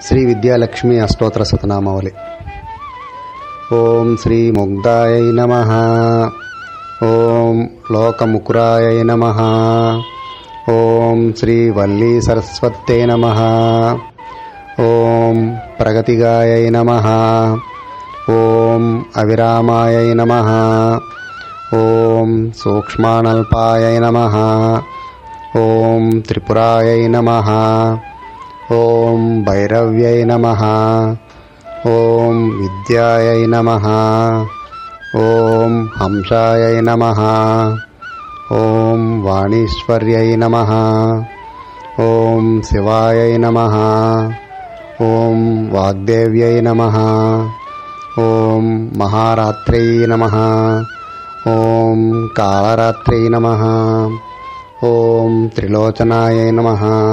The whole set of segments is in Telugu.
శ్రీ విద్యాలక్ష్మి అష్టోత్తర శతనామావళి ఓం శ్రీ ముగ్ధాయై నమ ఓం లోకముకురాయై నమ ఓం శ్రీ వల్లీ సరస్వత్తే నమ ఓం ప్రగతిగాయై నమ ఓం అవిరామాయై నమ ఓం సూక్ష్మానల్పాయై నమ ఓం త్రిపురాయై నమ ఓం భైరవ్యై నమ ఓం విద్యాయై నమ ఓం హంసాయై నమ ఓం వాణీశ్వర్యై నమ ఓం శివాయై నమ ఓం వాగ్దేవ్యై నమ ఓం మహారాత్రై నమ ఓం కాళరాత్రై నమ ఓం త్రిలోచనాయ నమ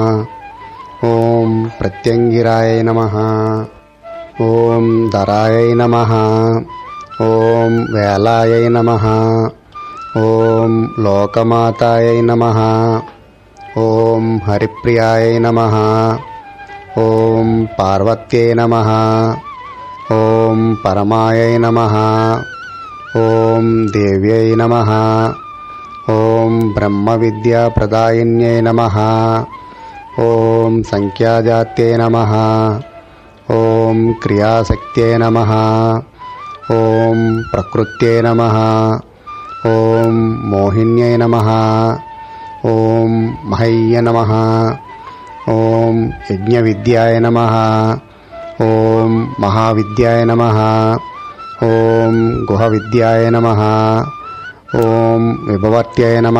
ఓం ప్రత్యంగిరాయ నమ ఓం ధరాయ నమ ఓం వేలాయ నమ ఓం లోకమాతాయ నమ ఓం హరిప్రియాయ నమ ఓం పార్వత్యై నమ ఓం పరమాయ నమ ఓం దేవ్యై నమ ఓం బ్రహ్మవిద్యాప్రదాయిన్యై నమ ఓం సంఖ్యాజాత్యై నమ ఓం క్రియాశక్త్యై నమ ఓం ప్రకృత్యై నమ ఓం మోహిన్యై నమ ఓం మహయ్య నమ ఓం యజ్ఞవిద్యాయ నమ ఓం మహావిద్యాయ నమ ఓం గుహవిద్యాయ నమ ఓం విభవర్త్యై నమ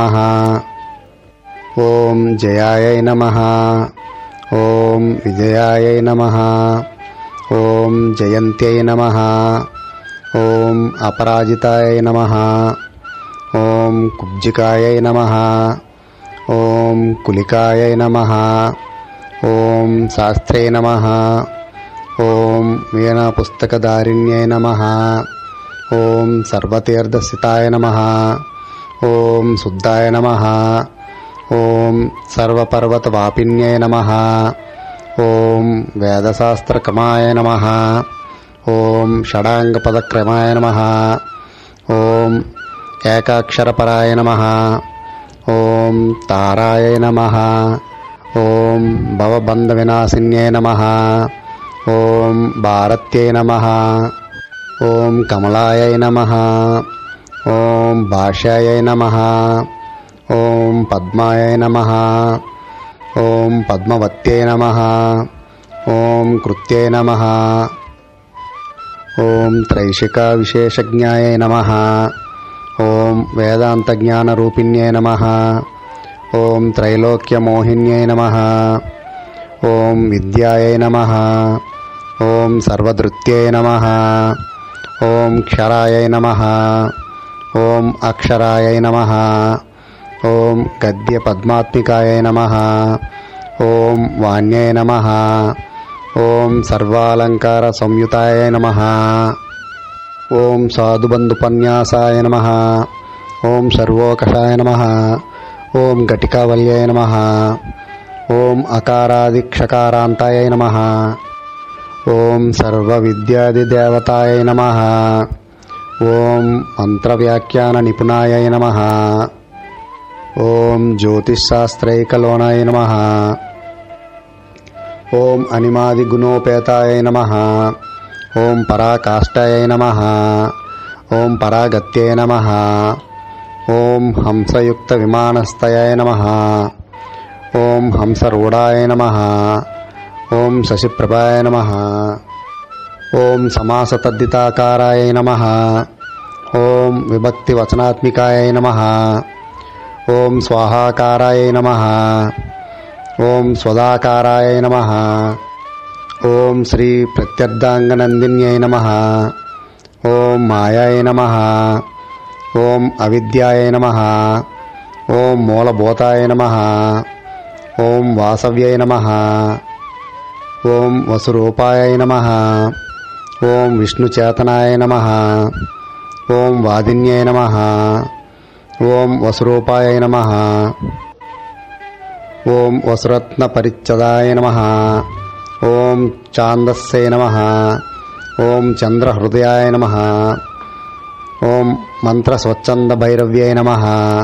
ఓం జయాయ నమ ఓం విజయాయ నమ ఓం జయంత్యై నమ ఓం అపరాజితాయ నమ ఓం కుబ్జికాయ నమ ఓం కులికాయ నమ ఓం శాస్త్రే నమ ఓం వీణాపుస్తకధారిణ్యై నమ ఓం సర్వతీర్థస్థితాయ నమ ఓం శుద్ధాయ నమ ఓం సర్వపర్వతవాపిన్యై నమ ఓం వేదశాస్త్రకమాయ నమ ఓం షడాంగపదక్రమాయ నమ ఓం ఏకాక్షరపరాయ నమ ఓం తారాయ నమ ఓం భవబంధవినాశిన్యై నమ ఓం భారత్యై నమ ఓం కమలాయై నమ ఓం భాష్యాయై నమ ఓం పద్మాయై నమ ఓం పద్మవత్యై నమ ఓం కృత్యై నమ ఓం త్రైషికా విశేషజ్ఞాయ నమ ఓం వేదాంతజ్ఞానరూపిణ్యై నమ ఓం త్రైలోక్యమోహిన్యై నమ ఓం విద్యాయై నమ ఓం సర్వధృత్యై నమ ఓం క్షరాయై నమ ఓం అక్షరాయై నమ ఓం గద్యపద్మాత్మికాయ నమ ఓం వాణ్యై నమ ఓం సర్వాలంకార సంయుతాయ నమ ఓం సాధుబంధుపన్యాసాయ నమ ఓం సర్వోకషాయ నమ ఓం ఘటికావల్యాయ నమ ఓం అకారాదిక్షకారాంతాయ నమ ఓం సర్వవిద్యాదిదేవతాయ నమ ఓం మంత్రవ్యాఖ్యాన నిపుణాయ నమ ఓం జ్యోతిషాస్త్రైకలోనాయ నమ ఓం అనిమాదిగుణోపేతాయ నమ ఓం పరాకాష్టాయ నమ ఓం పరాగత్యై నమ ఓం హంసయుక్త విమానస్థయాయ నమ ఓం హంసరూఢాయ నమ ఓం శశిప్రభాయ నమ ఓం సమాసతద్దితాకారాయ నమ ఓం విభక్తివచనాత్మికాయ నమ ఓం స్వాహాకారాయ నమ ఓం స్వదాకారాయ నమ ఓం శ్రీ ప్రత్యర్థాంగనందిన్యై నమ ఓం మాయాయ నమ ఓం అవిద్యాయ నమ ఓం మూలభూతాయ నమ ఓం వాసవ్యై నమ ఓం వసురూపాయ నమ ఓం విష్ణుచేతనాయ నమ ఓం వాదిన్యై నమ ఓం వసురూపాయ నమ ఓం వసురత్న పరిచ్చదాయ నమ ఓం ఛాందస్సే నమ ఓం చంద్రహృదయాయ నమ ఓం మంత్రస్వచ్ఛంద భైరవ్యై నమ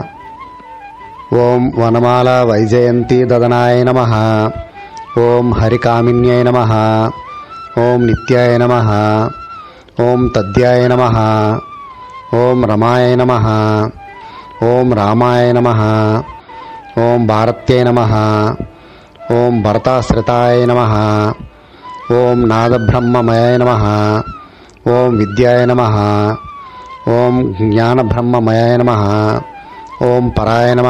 ఓం వనమాల వైజయంతి దదనాయ నమ ఓం హరికామిన్యై నమ ఓం నిత్యాయ నమ ఓం తద్యాయ నమ ఓం రమాయ నమ ఓం రామాయ నమ ఓం భారత్యై నమ ఓం భరతాశ్రితాయ నమ ఓం నాదబ్రహ్మమయాయ నమ ఓం విద్యాయ నమ ఓం జ్ఞానబ్రహ్మమయాయ నమ ఓం పరాయ నమ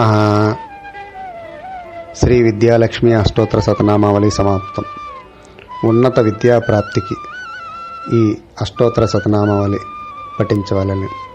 శ్రీ విద్యాలక్ష్మి అష్టోత్తర శతనామావళి సమాప్తం ఉన్నత విద్యా ప్రాప్తికి ఈ అష్టోత్తర శతనామావళి పఠించవాలని